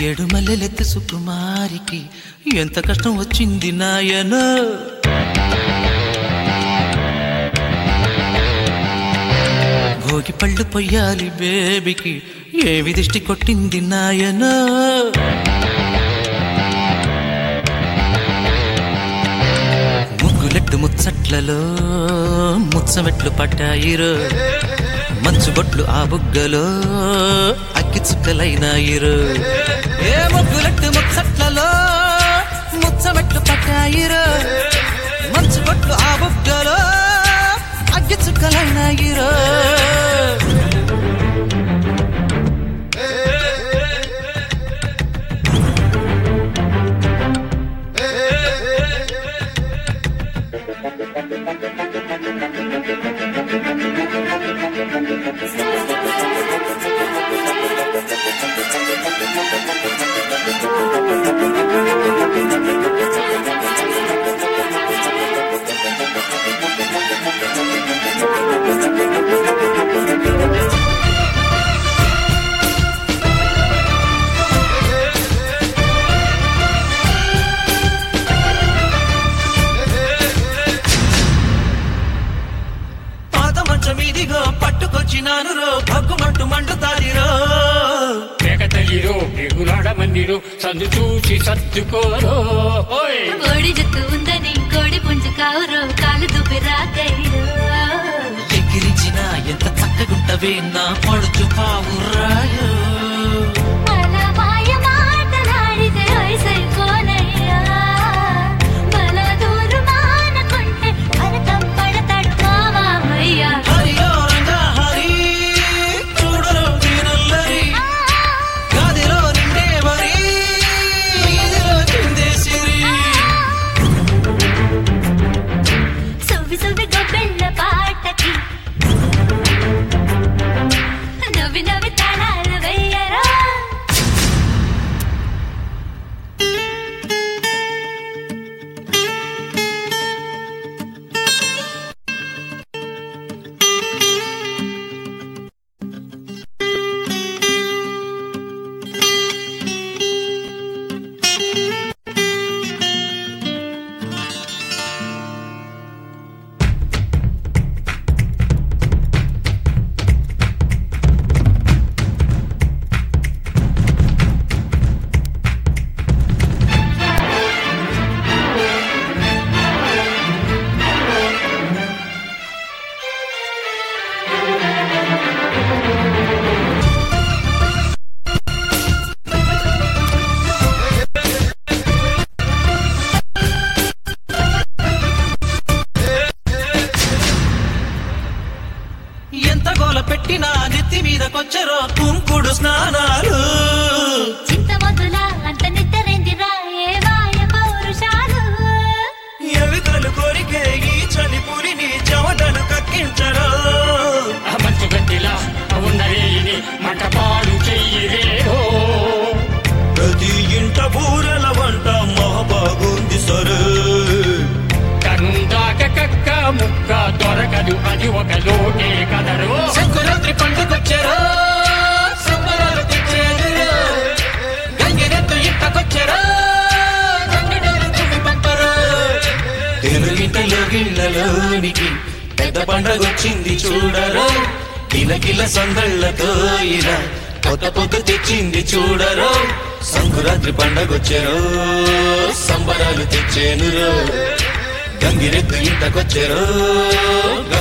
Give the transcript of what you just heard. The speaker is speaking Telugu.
ఏడు మల్లెలెత్తి సుకుమారికి ఎంత కష్టం వచ్చింది నాయనో భోగి పళ్ళు పొయ్యాలి బేబీకి ఏవి దిష్టి కొట్టింది నాయనో ముగ్గులెట్టు ముచ్చట్లలో ముచ్చమెట్లు పట్టాయిరో మంచు బొట్లు ఆ బుగ్గలో అగ్గి చుక్కలైనాయిరు ఏ ముగ్గులెట్టు ముచ్చట్లలో ముచ్చమెట్లు పట్టాయిరు మంచు బొట్లు ఆ బుగ్గలో అగ్గి చుక్కలైనాయిరు పాత మంచం ఇదిగో పట్టుకొచ్చినాను రో భగ్గుమంటూ మండుతాదిరో మేకతల్లిరో ఎగురాడ మందిరో సందు చూసి సర్దుకోరో ఓయ్ కోడి జుట్టు ఉందని కోడి పుంజు కావురో కాలు దుబ్బి రాకయ్యో ఎగిరించిన ఎంత చక్కగుంటవే నా పడుచు పావురాయో అలా మాయ మాటలాడితే వయసైపోనయ్యా బల దూరు మానకుంటే భరతం పడతాడు మామయ్య హరియో రంగా హరి చూడరు దీనల్లరి గదిలో నిండే వరి ఇదిలో చిందే సిరి సువ్వి సువ్వి గొబ్బెళ్ళ పాటకి నవ్వి నవ్వి తాళాలు వెయ్యరా ఎంత గోల పెట్టినా నెత్తి మీదకొచ్చరో కుంకుడు స్నానాలు చింత మొదల అంత నిద్రేందిరా ఏ వాయ పౌరుషాలు ఎవికలు కోరికే ఈ చలి పులిని చెమటలు కక్కించరు ఆ మంచు గడ్డిలా ఉన్నరేని మంటపాడు చెయ్యిరే ఓ ప్రతి ఇంట బూరెల వంట మహాబాగుంది సరే కనుందాక కక్క ముక్క దొరకదు అది ఒక లోటే కదరు సంకురాత్రి పండుకొచ్చారు సంబరాలు తెచ్చేదిరో గంగిరెద్దు ఇంటకొచ్చారు గంగిడోలు తుమ్మి పంపరు తెలుగింటలో గిళ్ళలోనికి పెద్ద పండగొచ్చింది చూడరు కిలకిల సందళ్ళతో ఇలా కొత్త పొద్దు తెచ్చింది చూడరు సంకురాత్రి పండగొచ్చారు సంబరాలు తెచ్చేనురో గంగిరెద్దు ఇంటకొచ్చారు